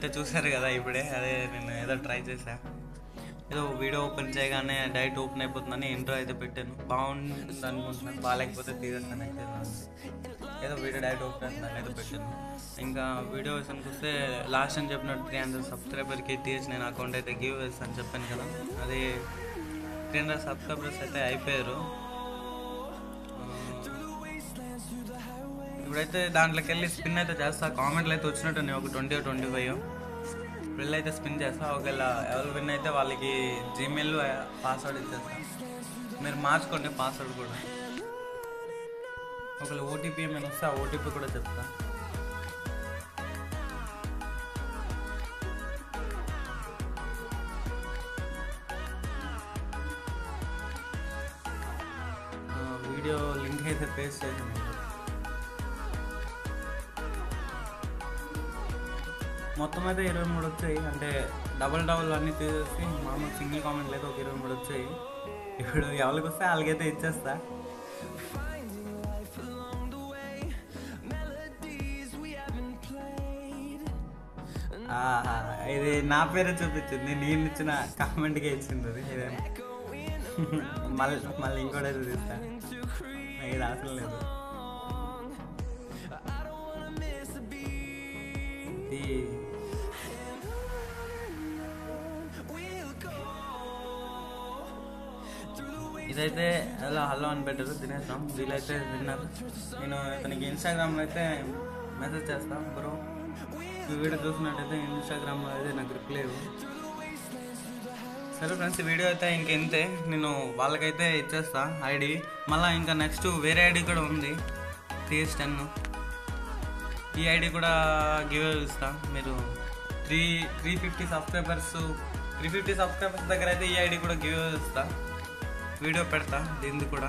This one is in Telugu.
అయితే చూశారు కదా ఇప్పుడే అదే నేను ఏదో ట్రై చేశా ఏదో వీడియో ఓపెన్ చేయగానే డైరెక్ట్ ఓపెన్ అయిపోతుందని ఇంట్రో అయితే పెట్టాను బాగుంటుంది అనుకుంటున్నాను బాగాలేకపోతే తీరేస్తాను అయితే ఏదో వీడియో డైరెక్ట్ ఓపెన్ అవుతుందని అయితే పెట్టాను ఇంకా వీడియో విషయానికి వస్తే లాస్ట్ అని చెప్పినట్టు త్రీ హండ్రెడ్ సబ్స్క్రైబర్కి తీసి నేను అకౌంట్ అయితే గివ్ వేస్తాను చెప్పాను కదా అది త్రీ హండ్రెడ్ సబ్స్క్రైబర్స్ అయితే అయిపోయారు ఇప్పుడైతే దాంట్లోకి వెళ్ళి స్పిన్ అయితే చేస్తా కామెంట్లు అయితే వచ్చినట్టు ఒక ట్వంటీ ట్వంటీ ఫైవ్ ఇప్పుడు అయితే స్పిన్ చేస్తా ఒకవేళ ఎవరు విన్ అయితే వాళ్ళకి జీమెయిల్ పాస్వర్డ్ ఇచ్చేస్తా మీరు మార్చుకోండి పాస్వర్డ్ కూడా ఒకవేళ ఓటీపీ ఏమైనా వస్తే ఆ ఓటీపీ కూడా చెప్తా ఆ, వీడియో లింక్ అయితే పేస్ట్ చేసాను మొత్తం అయితే ఇరవై మూడు వచ్చాయి అంటే డబల్ డబల్ అన్నీ తీసేసి మామూలు సింగిల్ కామెంట్లు అయితే ఒక ఇరవై మూడు వచ్చాయి ఇప్పుడు ఎవరికి వస్తే వాళ్ళకైతే ఇచ్చేస్తా ఆహా, ఇది నా పేరే చూపించింది నేను ఇచ్చిన కామెంట్కే ఇచ్చింది అది ఇదే. మళ్ళీ మళ్ళీ ఇంకోటి అయితే తీస్తా ఇది అసలు లేదు ఇది ఇదైతే ఎలా హలో అని పెట్టారు తినేస్తాం వీళ్ళైతే విన్నారు నేను ఇతనికి ఇన్స్టాగ్రామ్లో అయితే మెసేజ్ చేస్తాను బ్రో ఈ వీడియో చూసినట్టయితే ఇన్స్టాగ్రామ్లో అయితే నాకు రిప్లై ఇవ్వు. సరే ఫ్రెండ్స్ ఈ వీడియో అయితే ఇంకెంతే నేను వాళ్ళకైతే ఇచ్చేస్తా ఐడి మళ్ళీ ఇంకా నెక్స్ట్ వేరే ఐడి కూడా ఉంది టీఎస్ టెన్ ఈ ఐడి కూడా గివ్ ఇస్తా మీరు three three fifty subscribers three fifty subscribers దగ్గర అయితే ఈ ఐడి కూడా గివ్ ఇస్తా వీడియో పెడతా దీన్ని కూడా